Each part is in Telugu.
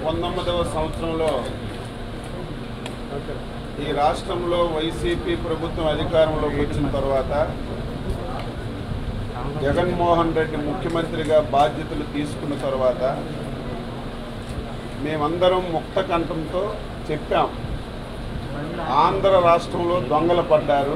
పంతొమ్మిదవ సంవత్సరంలో ఈ రాష్ట్రంలో వైసీపీ ప్రభుత్వం అధికారంలోకి వచ్చిన తర్వాత జగన్మోహన్ రెడ్డి ముఖ్యమంత్రిగా బాధ్యతలు తీసుకున్న తర్వాత మేమందరం ముక్త కంఠంతో చెప్పాం ఆంధ్ర రాష్ట్రంలో దొంగలు పడ్డారు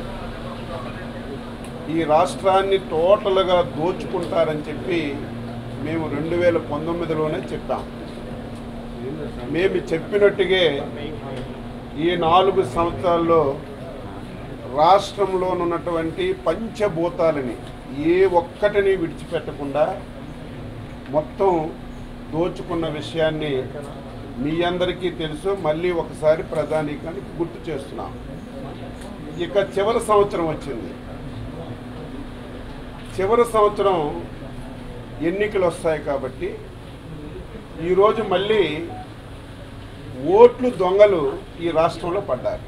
ఈ రాష్ట్రాన్ని టోటల్గా దోచుకుంటారని చెప్పి మేము రెండు వేల పంతొమ్మిదిలోనే చెప్పాం మేము చెప్పినట్టుగే ఈ నాలుగు సంవత్సరాల్లో రాష్ట్రంలో ఉన్నటువంటి పంచభూతాలని ఏ ఒక్కటిని విడిచిపెట్టకుండా మొత్తం దోచుకున్న విషయాన్ని మీ అందరికీ తెలుసు మళ్ళీ ఒకసారి ప్రధానికానికి గుర్తు చేస్తున్నాం ఇక చివరి సంవత్సరం వచ్చింది చివరి సంవత్సరం ఎన్నికలు వస్తాయి కాబట్టి ఈరోజు మళ్ళీ ఓట్లు దొంగలు ఈ రాష్ట్రంలో పడ్డారు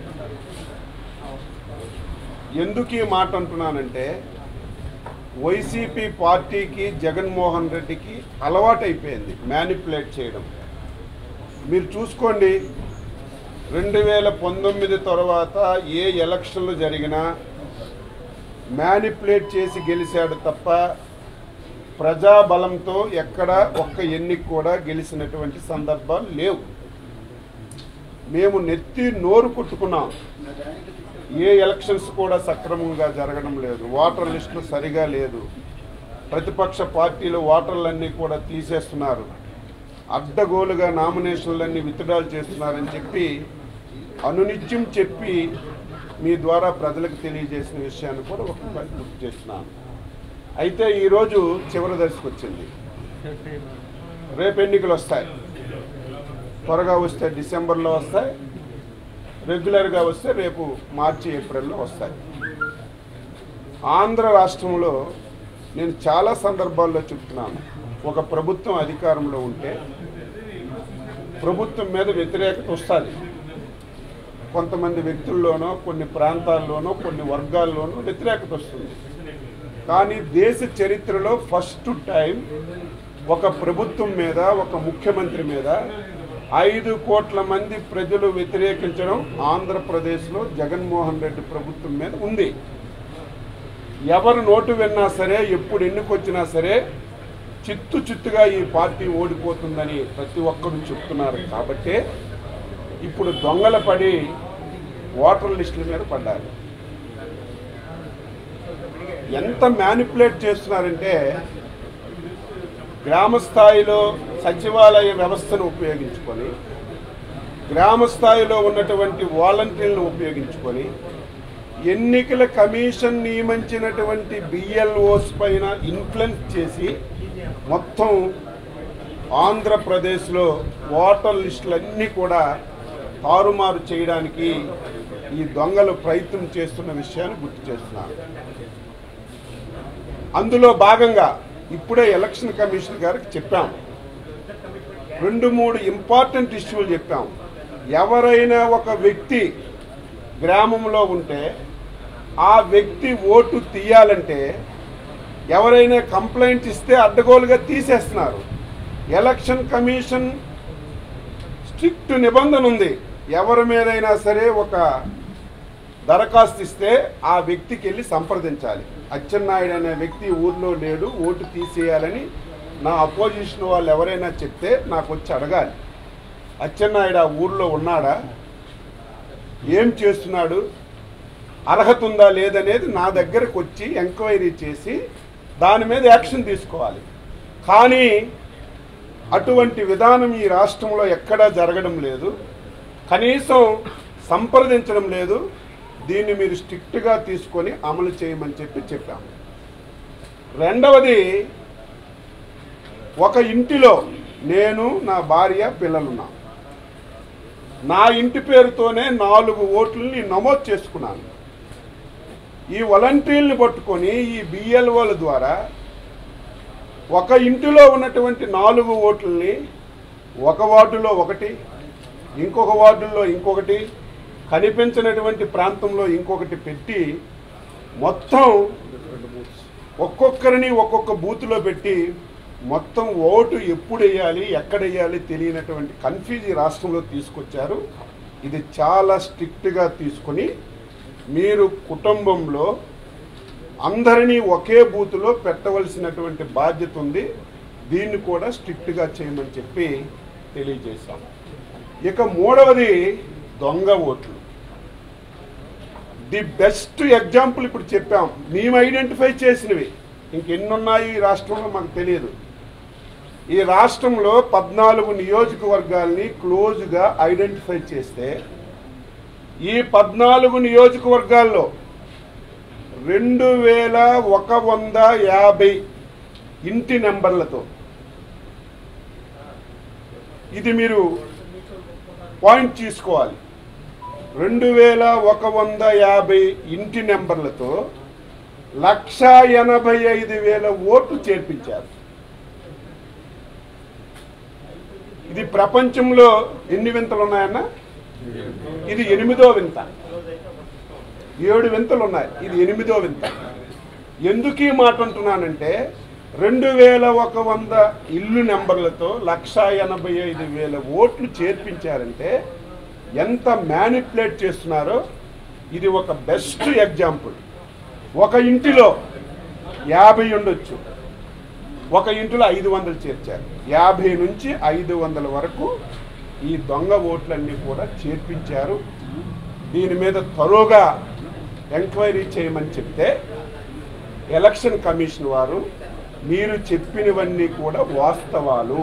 ఎందుకు ఈ మాట అంటున్నానంటే వైసీపీ పార్టీకి జగన్మోహన్ రెడ్డికి అలవాటైపోయింది మ్యానిపులేట్ చేయడం మీరు చూసుకోండి రెండు వేల పంతొమ్మిది తర్వాత ఏ ఎలక్షన్లు జరిగినా మ్యానిపులేట్ చేసి గెలిచాడు తప్ప ప్రజాబలంతో ఎక్కడ ఒక్క ఎన్నిక కూడా గెలిచినటువంటి సందర్భాలు లేవు మేము నెత్తి నోరు కొట్టుకున్నాం ఏ ఎలక్షన్స్ కూడా సక్రమంగా జరగడం లేదు ఓటర్ లిస్టులు సరిగా లేదు ప్రతిపక్ష పార్టీలు ఓటర్లన్నీ కూడా తీసేస్తున్నారు అడ్డగోలుగా నామినేషన్లన్నీ విత్డ్రాల్ చేస్తున్నారని చెప్పి అనునిత్యం చెప్పి మీ ద్వారా ప్రజలకు తెలియజేసిన విషయాన్ని కూడా ఒకసారి గుర్తు చేస్తున్నాను అయితే ఈరోజు చివరి దశకు వచ్చింది రేపు ఎన్నికలు వస్తాయి త్వరగా వస్తే డిసెంబర్లో వస్తాయి రెగ్యులర్గా వస్తే రేపు మార్చి ఏప్రిల్లో వస్తాయి ఆంధ్ర రాష్ట్రంలో నేను చాలా సందర్భాల్లో చెప్తున్నాను ఒక ప్రభుత్వం అధికారంలో ఉంటే ప్రభుత్వం మీద వ్యతిరేకత వస్తుంది కొంతమంది వ్యక్తుల్లోనో కొన్ని ప్రాంతాల్లోనో కొన్ని వర్గాల్లోనో వ్యతిరేకత వస్తుంది కానీ దేశ చరిత్రలో ఫస్ట్ టైం ఒక ప్రభుత్వం మీద ఒక ముఖ్యమంత్రి మీద ఐదు కోట్ల మంది ప్రజలు వ్యతిరేకించడం ఆంధ్రప్రదేశ్లో జగన్మోహన్ రెడ్డి ప్రభుత్వం మీద ఉంది ఎవరు నోటు విన్నా సరే ఎప్పుడు ఎన్నికొచ్చినా సరే చిత్తు చిత్తుగా ఈ పార్టీ ఓడిపోతుందని ప్రతి ఒక్కరు చెప్తున్నారు కాబట్టే ఇప్పుడు దొంగల పడి ఓటర్ లిస్టుల మీద పడ్డారు ఎంత మ్యానిపులేట్ చేస్తున్నారంటే గ్రామ స్థాయిలో సచివాలయ వ్యవస్థను ఉపయోగించుకొని గ్రామ స్థాయిలో ఉన్నటువంటి వాలంటీర్లను ఉపయోగించుకొని ఎన్నికల కమిషన్ నియమించినటువంటి బిఎల్ఓస్ పైన ఇన్ఫ్లుయెన్స్ చేసి మొత్తం ఆంధ్రప్రదేశ్లో ఓటర్ లిస్టులన్నీ కూడా తారుమారు చేయడానికి ఈ దొంగలు ప్రయత్నం చేస్తున్న విషయాన్ని గుర్తు చేస్తున్నాను అందులో భాగంగా ఇప్పుడే ఎలక్షన్ కమిషన్ గారికి చెప్పాం రెండు మూడు ఇంపార్టెంట్ ఇష్యూలు చెప్పాం ఎవరైనా ఒక వ్యక్తి గ్రామంలో ఉంటే ఆ వ్యక్తి ఓటు తీయాలంటే ఎవరైనా కంప్లైంట్ ఇస్తే అడ్డగోలుగా తీసేస్తున్నారు ఎలక్షన్ కమిషన్ స్ట్రిక్ట్ నిబంధన ఉంది ఎవరి మీదైనా సరే ఒక దరఖాస్తు ఇస్తే ఆ వ్యక్తికి వెళ్ళి సంప్రదించాలి అచ్చెన్నాయుడు అనే వ్యక్తి ఊర్లో లేడు ఓటు తీసేయాలని నా అపోజిషన్ వాళ్ళు ఎవరైనా చెప్తే నాకు వచ్చి అడగాలి అచ్చెన్నాయుడు ఆ ఊర్లో ఉన్నాడా ఏం చేస్తున్నాడు అర్హత ఉందా లేదనేది నా దగ్గరకు వచ్చి ఎంక్వైరీ చేసి దాని మీద యాక్షన్ తీసుకోవాలి కానీ అటువంటి విధానం ఈ రాష్ట్రంలో ఎక్కడా జరగడం లేదు కనీసం సంప్రదించడం లేదు దీన్ని మీరు స్ట్రిక్ట్గా తీసుకొని అమలు చేయమని చెప్పి చెప్పాము రెండవది ఒక ఇంటిలో నేను నా భార్య పిల్లలున్నాం నా ఇంటి పేరుతోనే నాలుగు ఓట్లని నమోదు చేసుకున్నాను ఈ వాలంటీర్ని పట్టుకొని ఈ బిఎల్ఓల ద్వారా ఒక ఇంటిలో ఉన్నటువంటి నాలుగు ఓట్లని ఒక వార్డులో ఒకటి ఇంకొక వార్డుల్లో ఇంకొకటి కనిపించినటువంటి ప్రాంతంలో ఇంకొకటి పెట్టి మొత్తం ఒక్కొక్కరిని ఒక్కొక్క బూత్లో పెట్టి మొత్తం ఓటు ఎప్పుడు వేయాలి ఎక్కడ వేయాలి తెలియనటువంటి కన్ఫ్యూజ్ ఈ రాష్ట్రంలో తీసుకొచ్చారు ఇది చాలా స్ట్రిక్ట్గా తీసుకొని మీరు కుటుంబంలో అందరినీ ఒకే బూత్లో పెట్టవలసినటువంటి బాధ్యత ఉంది దీన్ని కూడా స్ట్రిక్ట్గా చేయమని చెప్పి తెలియజేశాం ఇక మూడవది దొంగ ఓట్లు ది బెస్ట్ ఎగ్జాంపుల్ ఇప్పుడు చెప్పాం మేము ఐడెంటిఫై చేసినవి ఇంకెన్నున్నాయి ఈ రాష్ట్రంలో మాకు తెలియదు ఈ రాష్ట్రంలో పద్నాలుగు నియోజకవర్గాల్ని క్లోజ్గా ఐడెంటిఫై చేస్తే ఈ పద్నాలుగు నియోజకవర్గాల్లో రెండు వేల ఒక వంద యాభై ఇంటి నెంబర్లతో ఇది మీరు పాయింట్ తీసుకోవాలి రెండు వేల ఒక వంద యాభై ఇంటి నెంబర్లతో లక్ష ఎనభై ఐదు వేల ఓట్లు చేర్పించారు ఇది ప్రపంచంలో ఎన్ని వింతలు ఉన్నాయన్న ఇది ఎనిమిదో వింత ఏడు వింతలు ఉన్నాయి ఇది ఎనిమిదో వింత ఎందుకు ఈ మాట అంటున్నానంటే రెండు వేల ఒక వంద ఇల్లు నెంబర్లతో లక్ష ఎనభై ఐదు వేల ఓట్లు చేర్పించారంటే ఎంత మ్యానిపులేట్ చేస్తున్నారో ఇది ఒక బెస్ట్ ఎగ్జాంపుల్ ఒక ఇంటిలో యాభై ఉండొచ్చు ఒక ఇంటిలో ఐదు వందలు చేర్చారు యాభై నుంచి ఐదు వందల వరకు ఈ దొంగ ఓట్లన్నీ కూడా చేర్పించారు దీని మీద త్వరగా ఎంక్వైరీ చేయమని చెప్తే ఎలక్షన్ కమిషన్ వారు మీరు చెప్పినవన్నీ కూడా వాస్తవాలు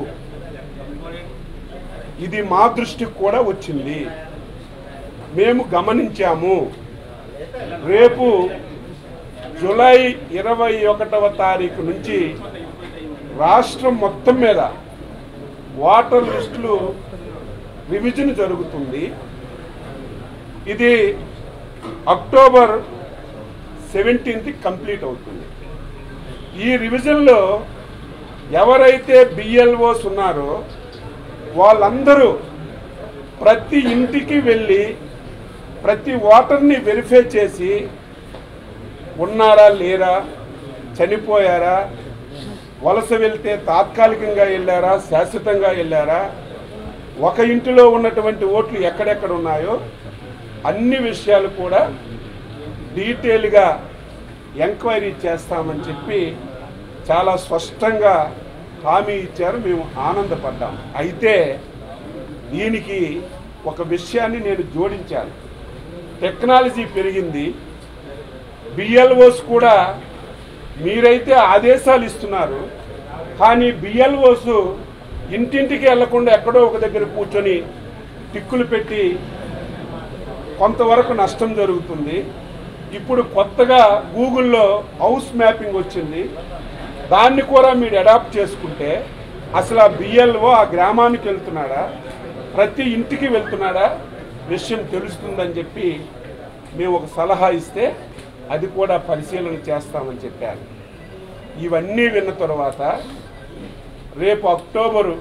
ఇది మా దృష్టికి కూడా వచ్చింది మేము గమనించాము రేపు జూలై ఇరవై ఒకటవ తారీఖు నుంచి రాష్ట్రం మొత్తం మీద వాటర్ లిస్టులు రివిజన్ జరుగుతుంది ఇది అక్టోబర్ సెవెంటీన్త్ కంప్లీట్ అవుతుంది ఈ రివిజన్లో ఎవరైతే బిఎల్ఓస్ ఉన్నారో వాళ్ళందరూ ప్రతి ఇంటికి వెళ్ళి ప్రతి ఓటర్ని వెరిఫై చేసి ఉన్నారా లేరా చనిపోయారా వలస వెళ్తే తాత్కాలికంగా వెళ్ళారా శాశ్వతంగా వెళ్ళారా ఒక ఇంటిలో ఉన్నటువంటి ఓట్లు ఎక్కడెక్కడ ఉన్నాయో అన్ని విషయాలు కూడా డీటెయిల్గా ఎంక్వైరీ చేస్తామని చెప్పి చాలా స్పష్టంగా హామీ ఇచ్చారు మేము ఆనందపడ్డాం అయితే దీనికి ఒక విషయాన్ని నేను జోడించాను టెక్నాలజీ పెరిగింది బిఎల్ఓస్ కూడా మీరైతే ఆదేశాలు ఇస్తున్నారు కానీ బిఎల్ఓస్ ఇంటింటికి వెళ్లకుండా ఎక్కడో ఒక దగ్గర కూర్చొని టిక్కులు పెట్టి కొంతవరకు నష్టం జరుగుతుంది ఇప్పుడు కొత్తగా గూగుల్లో హౌస్ మ్యాపింగ్ వచ్చింది దాన్ని కూడా మీరు అడాప్ట్ చేసుకుంటే అసలు ఆ బిఎల్ఓ ఆ గ్రామానికి వెళ్తున్నాడా ప్రతి ఇంటికి వెళ్తున్నాడా విషయం తెలుస్తుందని చెప్పి మేము ఒక సలహా ఇస్తే అది కూడా పరిశీలన చేస్తామని చెప్పారు ఇవన్నీ విన్న తర్వాత రేపు అక్టోబరు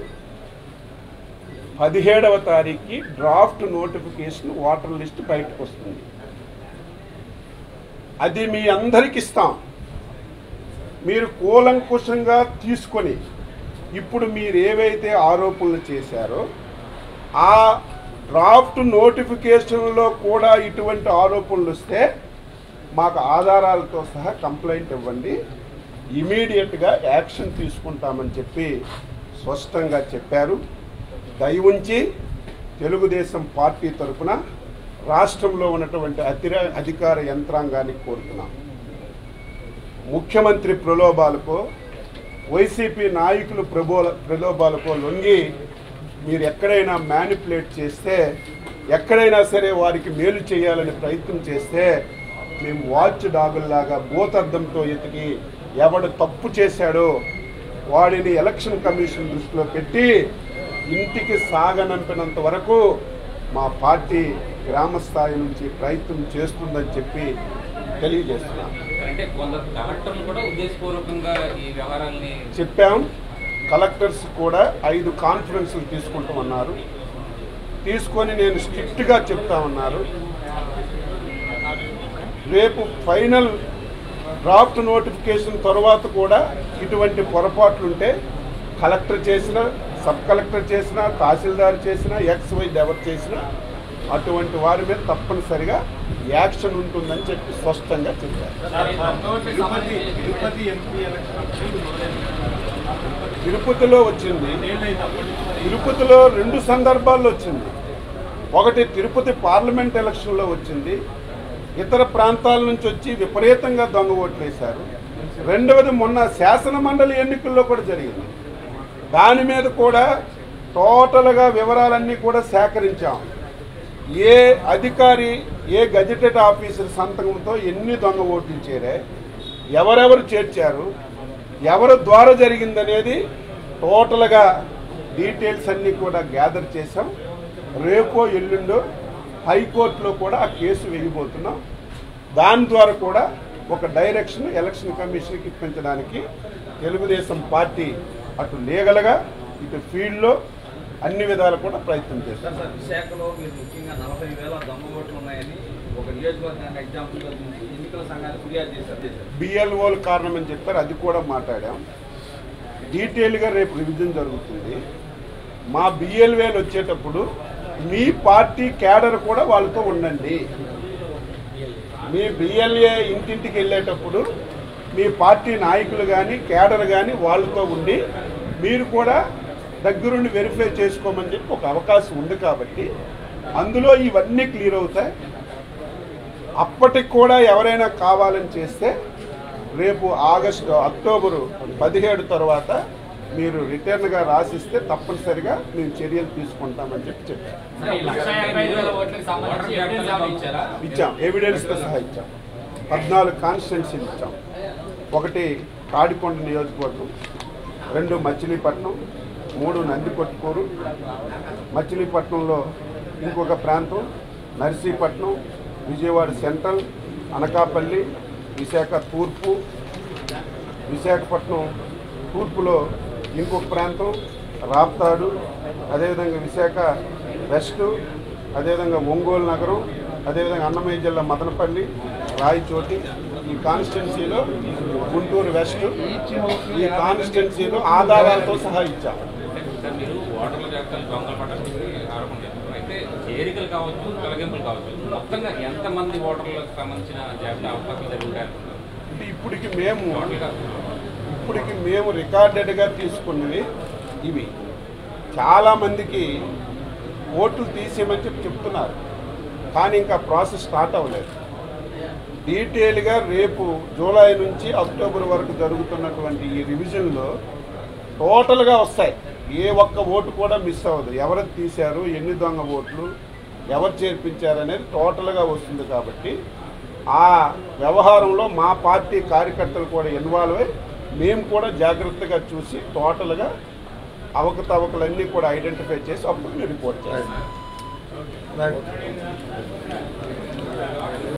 పదిహేడవ తారీఖుకి డ్రాఫ్ట్ నోటిఫికేషన్ వాటర్ లిస్ట్ బయటకు వస్తుంది అది మీ అందరికి ఇస్తాం మీరు కూలంకుషంగా తీసుకొని ఇప్పుడు మీరు ఏవైతే ఆరోపణలు చేశారో ఆ డ్రాఫ్ట్ నోటిఫికేషన్లో కూడా ఇటువంటి ఆరోపణలు వస్తే మాకు ఆధారాలతో సహా కంప్లైంట్ ఇవ్వండి ఇమీడియట్గా యాక్షన్ తీసుకుంటామని చెప్పి స్పష్టంగా చెప్పారు దయవుంచి తెలుగుదేశం పార్టీ తరఫున రాష్ట్రంలో ఉన్నటువంటి అతిర అధికార యంత్రాంగాన్ని కోరుతున్నాం ముఖ్యమంత్రి ప్రలోభాలకో వైసీపీ నాయకులు ప్రబోల ప్రలోభాలకో లొంగి మీరు ఎక్కడైనా మ్యానిపులేట్ చేస్తే ఎక్కడైనా సరే వారికి మేలు చేయాలని ప్రయత్నం చేస్తే మేము వాచ్ డాగుల్లాగా భూతర్థంతో ఎతికి ఎవడు తప్పు చేశాడో వాడిని ఎలక్షన్ కమిషన్ దృష్టిలో పెట్టి ఇంటికి సాగనంపినంత వరకు మా పార్టీ గ్రామ స్థాయి నుంచి ప్రయత్నం చేస్తుందని చెప్పి తెలియజేస్తున్నాం అంటే కొందరు కలెక్టర్లు కూడా ఉద్దేశపూర్వకంగా ఈ వ్యవహారాల్ని చెప్పాం కలెక్టర్స్ కూడా ఐదు కాన్ఫరెన్సులు తీసుకుంటామన్నారు తీసుకొని నేను స్ట్రిక్ట్గా చెప్తామన్నారు రేపు ఫైనల్ డ్రాఫ్ట్ నోటిఫికేషన్ తర్వాత కూడా ఇటువంటి పొరపాట్లుంటే కలెక్టర్ చేసిన సబ్ కలెక్టర్ చేసిన తహసీల్దార్ చేసిన ఎక్స్ వై ఎవరు చేసినా అటువంటి వారి మీద తప్పనిసరిగా యాక్షన్ ఉంటుందని చెప్పి స్పష్టంగా చెప్పారు తిరుపతి తిరుపతి ఎంపీ ఎలక్షన్ తిరుపతిలో వచ్చింది ఏళ్ళైనప్పటి నుంచి తిరుపతిలో రెండు సందర్భాల్లో వచ్చింది ఒకటి తిరుపతి పార్లమెంట్ ఎలక్షన్లో వచ్చింది ఇతర ప్రాంతాల నుంచి వచ్చి విపరీతంగా దొంగ ఓట్లు వేశారు రెండవది మొన్న శాసన మండలి ఎన్నికల్లో కూడా జరిగింది దాని మీద కూడా టోటల్గా వివరాలన్నీ కూడా సేకరించాం ఏ అధికారి ఏ గజెటెడ్ ఆఫీసర్ సంతకంతో ఎన్ని దొంగ ఓట్లు చేరాయి ఎవరెవరు చేర్చారు ఎవరి ద్వారా జరిగిందనేది టోటల్గా డీటెయిల్స్ అన్నీ కూడా గ్యాదర్ చేసాం రేపో ఎల్లుండో హైకోర్టులో కూడా ఆ కేసు వేయబోతున్నాం దాని ద్వారా కూడా ఒక డైరెక్షన్ ఎలక్షన్ కమిషన్కి ఇప్పించడానికి తెలుగుదేశం పార్టీ అటు లీగల్గా ఇటు ఫీల్డ్లో అన్ని విధాలు కూడా ప్రయత్నం చేస్తాం సార్ విశాఖలో మీరు ముఖ్యంగా నలభై వేల దొంగ ఓట్లు ఉన్నాయని ఒక నియోజకవర్గాన్ని ఎగ్జాంపుల్గా చూసి ఎన్నికల సంఘాన్ని ఫిర్యాదు చేశారు బిఎల్ఓల కారణం అని చెప్పారు అది కూడా మాట్లాడాం డీటెయిల్గా రేపు రివిజన్ జరుగుతుంది మా బిఎల్వేలు వచ్చేటప్పుడు మీ పార్టీ క్యాడర్ కూడా వాళ్ళతో ఉండండి మీ బిఎల్ఏ ఇంటింటికి వెళ్ళేటప్పుడు మీ పార్టీ నాయకులు కానీ క్యాడర్ కానీ వాళ్ళతో ఉండి మీరు కూడా దగ్గరుండి వెరిఫై చేసుకోమని చెప్పి ఒక అవకాశం ఉంది కాబట్టి అందులో ఇవన్నీ క్లియర్ అవుతాయి అప్పటికి కూడా ఎవరైనా కావాలని చేస్తే రేపు ఆగస్టు అక్టోబరు పదిహేడు తర్వాత మీరు రిటర్న్గా రాసిస్తే తప్పనిసరిగా మేము చర్యలు తీసుకుంటామని చెప్పి చెప్పారు సార్, ఈ లక్ష యాభై ఐదు వేల ఓట్లకు సంబంధించి ఎవిడెన్స్ ఏమైనా ఇచ్చారా ఇచ్చాం ఎవిడెన్స్తో సహా ఇచ్చాం పద్నాలుగు కాన్స్టిట్యున్సీలు ఇచ్చాం ఒకటి తాడికొండ నియోజకవర్గం రెండు మచిలీపట్నం మూడు నందికొట్కూరు మచిలీపట్నంలో ఇంకొక ప్రాంతం నర్సీపట్నం విజయవాడ సెంట్రల్ అనకాపల్లి విశాఖ తూర్పు విశాఖపట్నం తూర్పులో ఇంకొక ప్రాంతం రాప్తాడు అదేవిధంగా విశాఖ వెస్ట్ అదేవిధంగా ఒంగోలు నగరం అదేవిధంగా అన్నమయ్య జిల్లా మదనపల్లి రాయచోటి ఈ కాన్స్టిట్యున్సీలో గుంటూరు వెస్ట్ ఈ కాన్స్టిట్యున్సీలో ఆధారాలతో సహా ఇచ్చాం సార్ మీరు ఓటర్ల జాబితాలు దొంగలు పట్టడానికి ఆరోపణ చేస్తున్నారు అయితే చేరికలు కావచ్చు తొలగింపులు కావచ్చు మొత్తంగా ఎంతమంది ఓటర్లకు సంబంధించిన జాబితా అవకాశాలు జరుగుతాయి అనుకుంటున్నారు? అంటే ఇప్పటికి మేము టోటల్గా ఇప్పటికి మేము రికార్డెడ్గా తీసుకున్నవి ఇవి చాలామందికి ఓట్లు తీసేయమని చెప్పి చెప్తున్నారు కానీ ఇంకా ప్రాసెస్ స్టార్ట్ అవ్వలేదు డీటెయిల్గా రేపు జూలై నుంచి అక్టోబర్ వరకు జరుగుతున్నటువంటి ఈ రివిజన్లో టోటల్గా వస్తాయి ఏ ఒక్క ఓటు కూడా మిస్ అవ్వదు ఎవరు తీశారు ఎన్ని దొంగ ఓట్లు ఎవరు చేర్పించారు అనేది టోటల్గా వస్తుంది కాబట్టి ఆ వ్యవహారంలో మా పార్టీ కార్యకర్తలు కూడా ఇన్వాల్వ్ అయ్యి మేము కూడా జాగ్రత్తగా చూసి టోటల్గా అవకతవకలన్నీ కూడా ఐడెంటిఫై చేసి అప్పుడు మేము రిపోర్ట్ చేస్తాం